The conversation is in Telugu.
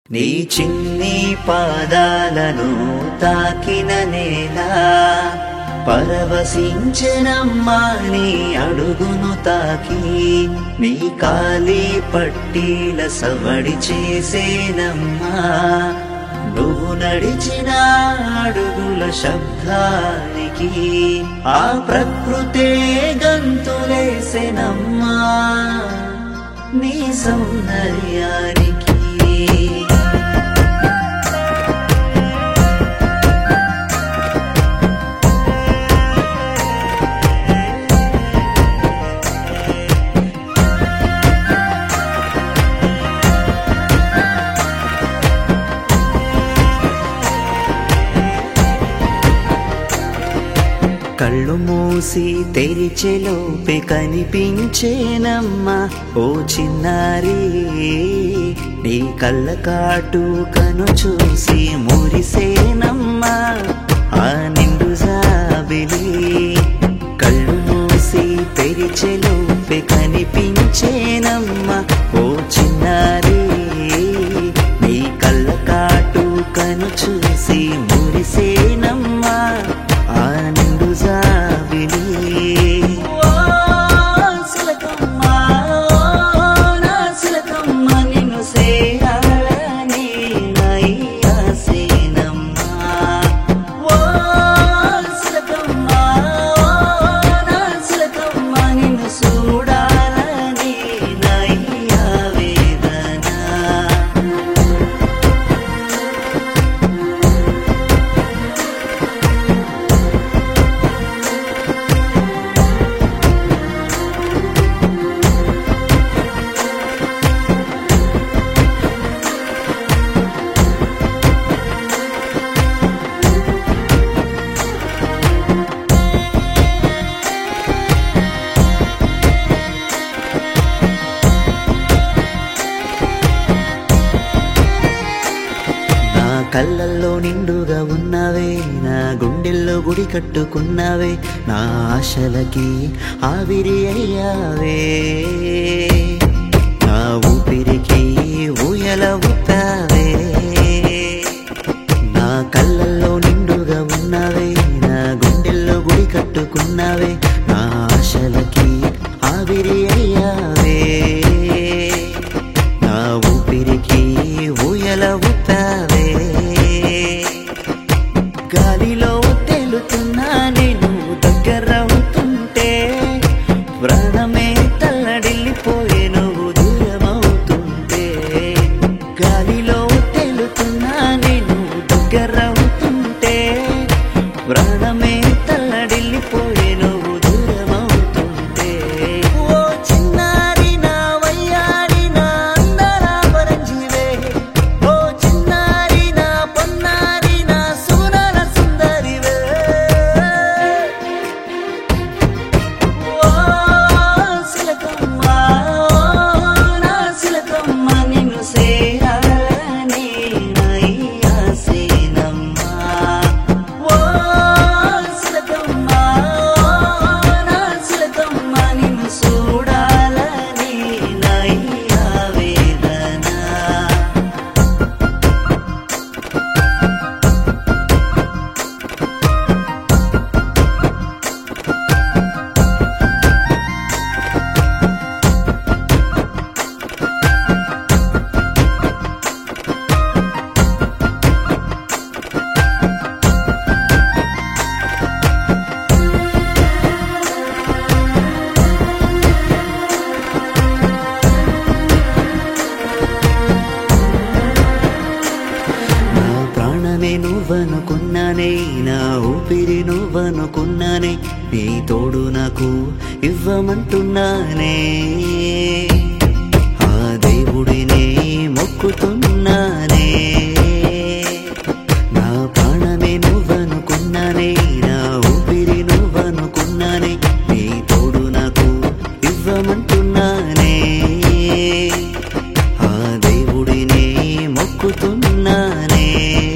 నీ చిన్ని పాదాలను తాకిన నేల పరవశించెనమ్మా నీ అడుగును తాకి నీ కాలి పట్టీల సవడి చేసేనమ్మా నువ్వు నడిచిన అడుగుల శబ్దానికి ఆ ప్రకృతే గంతులేసెనమ్మా నీ సౌందర్యానికి కళ్ళు మూసి తెరిచెలోపే కనిపించేనమ్మా ఓ చిన్నారి నీ కళ్ళ కాటు కను చూసి మురిసేనమ్మా ఆ నిండు జాబిలి కళ్ళు మూసి తెరిచెలోపే కనిపించేనమ్మా ఓ చిన్నారి నీ కళ్ళ కాటు కను చూసి మురిసేనమ్మా ఆ నిండు జాబిలి ఓ సిలకమ్మ, ఓ నా సిలకమ్మ, నిన్ను సేయాలని నయ్యాసేనమ్మా. ఓ సిలకమ్మ, ఓ నా సిలకమ్మ, నిన్ను చూడాలని నయ్యా వేదన నా కళ్ళల్లో నిండుగా ఉన్నవే నా గుండెల్లో గుడి కట్టుకున్నవే నా ఆశలకి ఆవిరి అయ్యావే నా ఊపిరికి ఊయల ఊపావే నా కళ్ళల్లో నిండుగా ఉన్నవే నా గుండెల్లో గుడి కట్టుకున్నవే నా ఆశలకి ఆవిరి అయ్యావే నా ఊపిరికి ఊయల ఊపావే గాలిలో తేలుతున్నా నేను దగ్గరవుతుంటే ప్రాణమే తల్లడిల్లిపోయే నువ్వు దూరమవుతుంటే గాలిలో తేలుతున్నా నేను దగ్గరవుతుంటే ప్రాణమే తల్లడిల్లిపోయే నువ్వు దూరమవుతుంటే ఓ చిన్నారి నా వయ్యారి నా అందరా పరంజివే ఓ చిన్నారి నా పొన్నారి నా సుగుణాల సుందరివే ఓ సిలకమ్మ ఓ నా సిలకమ్మ నిన్ను సేయాలని నయ్యాసేనమ్మా ఓ సిలకమ్మ ఓ నా సిలకమ్మ నిన్ను చూడాలని నయ్యా వేదన నా ప్రాణమే నువ్వనుకున్నానే నా ఊపిరి నువ్వనుకున్నానే నీ తోడు నాకు ఇవ్వమంటున్నానే ఆ దేవుడినే మొక్కుతున్నానే నా ప్రాణమే నువ్వనుకున్నానే నా ఊపిరి నువ్వనుకున్నానే నీ తోడు నాకు ఇవ్వమంటున్నానే ఆ దేవుడినే మొక్కుతున్నానే